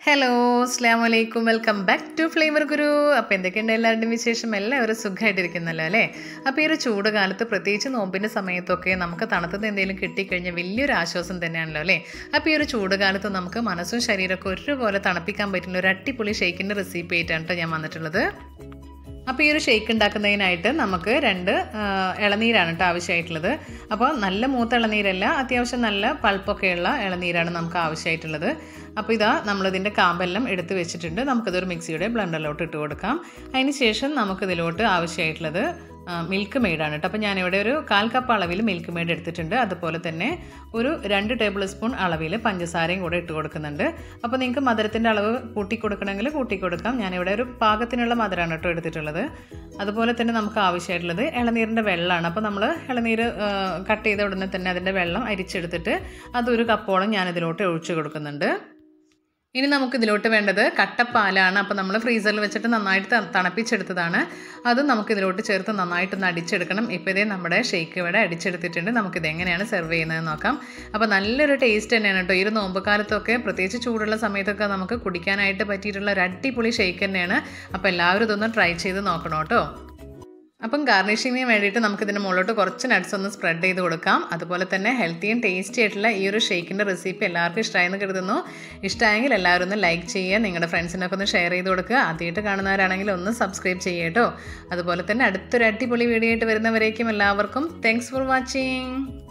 hello അസ്ലാം വലൈക്കും welcome back to flavour Guru അപ്പോൾ എന്തൊക്കെയുണ്ട് എല്ലാവരുടെയും വിശേഷം എല്ലാവരും സുഖമായിട്ടിരിക്കുന്നല്ലോ അല്ലേ അപ്പോൾ ഈ ഒരു ചൂട് കാലത്ത് പ്രത്യേകിച്ച് നോമ്പിൻ്റെ സമയത്തൊക്കെ നമുക്ക് തണുത്തത് എന്തെങ്കിലും കിട്ടിക്കഴിഞ്ഞാൽ വലിയൊരു ആശ്വാസം തന്നെയാണല്ലോ അല്ലേ അപ്പോൾ ഈ ഒരു ചൂട് കാലത്ത് നമുക്ക് മനസ്സും ശരീരമൊക്കെ ഒരുപോലെ തണുപ്പിക്കാൻ പറ്റുന്ന ഒരു അടിപൊളി ഷേക്കിൻ്റെ റെസിപ്പി ആയിട്ടാണ് കേട്ടോ ഞാൻ വന്നിട്ടുള്ളത് അപ്പോൾ ഈ ഒരു ഷേക്ക് ഉണ്ടാക്കുന്നതിനായിട്ട് നമുക്ക് രണ്ട് ആ, ഇളനീരാണ് കേട്ടോ ആവശ്യമായിട്ടുള്ളത് അപ്പോൾ നല്ല മൂത്ത ഇളനീരല്ല അത്യാവശ്യം നല്ല പൾപ്പൊക്കെയുള്ള ഇളനീരാണ് നമുക്ക് ആവശ്യമായിട്ടുള്ളത് അപ്പോൾ ഇതാ നമ്മളിതിൻ്റെ കാമ്പെല്ലാം എടുത്ത് വെച്ചിട്ടുണ്ട് നമുക്കിതൊരു മിക്സിയുടെ ബ്ലണ്ടറിലോട്ട് ഇട്ട് കൊടുക്കാം അതിന് ശേഷം നമുക്കിതിലോട്ട് ആവശ്യമായിട്ടുള്ളത് മിൽക്ക് മെയ്ഡാണ് കേട്ടോ അപ്പോൾ ഞാനിവിടെ ഒരു കാൽ കപ്പ് അളവിൽ മിൽക്ക് മെയ്ഡ് എടുത്തിട്ടുണ്ട് അതുപോലെ തന്നെ ഒരു രണ്ട് ടേബിൾ സ്പൂൺ അളവിൽ പഞ്ചസാരയും കൂടെ ഇട്ട് കൊടുക്കുന്നുണ്ട് അപ്പോൾ നിങ്ങൾക്ക് മധുരത്തിൻ്റെ അളവ് കൂട്ടി കൊടുക്കണമെങ്കിൽ കൂട്ടി കൊടുക്കാം ഞാനിവിടെ ഒരു പാകത്തിനുള്ള മധുരമാണ് കേട്ടോ എടുത്തിട്ടുള്ളത് അതുപോലെ തന്നെ നമുക്ക് ആവശ്യമായിട്ടുള്ളത് ഇളനീരിൻ്റെ വെള്ളമാണ് അപ്പോൾ നമ്മൾ ഇളനീർ കട്ട് ചെയ്ത ഉടനെ തന്നെ അതിൻ്റെ വെള്ളം അരിച്ചെടുത്തിട്ട് അതൊരു കപ്പോളം ഞാനിതിലോട്ട് ഒഴിച്ചു കൊടുക്കുന്നുണ്ട് ഇനി നമുക്ക് ഇതിലോട്ട് വേണ്ടത് കട്ടപ്പാലാണ് അപ്പോൾ നമ്മൾ ഫ്രീസറിൽ വെച്ചിട്ട് നന്നായിട്ട് ത- തണുപ്പിച്ചെടുത്തതാണ് അതും നമുക്ക് ഇതിലോട്ട് ചേർത്ത് നന്നായിട്ടൊന്ന് അടിച്ചെടുക്കണം ഇപ്പോൾ ഇതേ നമ്മുടെ ഷേക്ക് ഇവിടെ അടിച്ചെടുത്തിട്ടുണ്ട് നമുക്കിത് എങ്ങനെയാണ് സെർവ് ചെയ്യുന്നതെന്ന് നോക്കാം അപ്പോൾ നല്ലൊരു ടേസ്റ്റ് തന്നെയാണ് കേട്ടോ ഈ ഒരു നോമ്പ് കാലത്തൊക്കെ പ്രത്യേകിച്ച് ചൂടുള്ള സമയത്തൊക്കെ നമുക്ക് കുടിക്കാനായിട്ട് പറ്റിയിട്ടുള്ള ഒരു അടിപൊളി ഷേക്ക് തന്നെയാണ് അപ്പോൾ എല്ലാവരും ഇതൊന്ന് ട്രൈ ചെയ്ത് നോക്കണം കേട്ടോ അപ്പം ഗാർണിഷിങ്ങിന് വേണ്ടിയിട്ട് നമുക്ക് ഇതിൻ്റെ മുകളിലോട്ട് കുറച്ച് നട്ട്സ് ഒന്ന് സ്പ്രെഡ് ചെയ്ത് കൊടുക്കാം അതുപോലെ തന്നെ ഹെൽത്തിയും ടേസ്റ്റി ആയിട്ടുള്ള ഈ ഒരു ഷേക്കിൻ്റെ റെസിപ്പി എല്ലാവർക്കും ഇഷ്ടമായെന്ന് കരുതുന്നു ഇഷ്ടമായെങ്കിൽ എല്ലാവരും ഒന്ന് ലൈക്ക് ചെയ്യുക നിങ്ങളുടെ ഫ്രണ്ട്സിനൊക്കെ ഒന്ന് ഷെയർ ചെയ്ത് കൊടുക്കുക ആദ്യമായിട്ട് കാണുന്നവരാണെങ്കിൽ ഒന്ന് സബ്സ്ക്രൈബ് ചെയ്യുക കേട്ടോ അതുപോലെ തന്നെ അടുത്തൊരു അടിപൊളി വീഡിയോ ആയിട്ട് വരുന്നവരേക്കും എല്ലാവർക്കും താങ്ക്സ് ഫോർ വാച്ചിങ്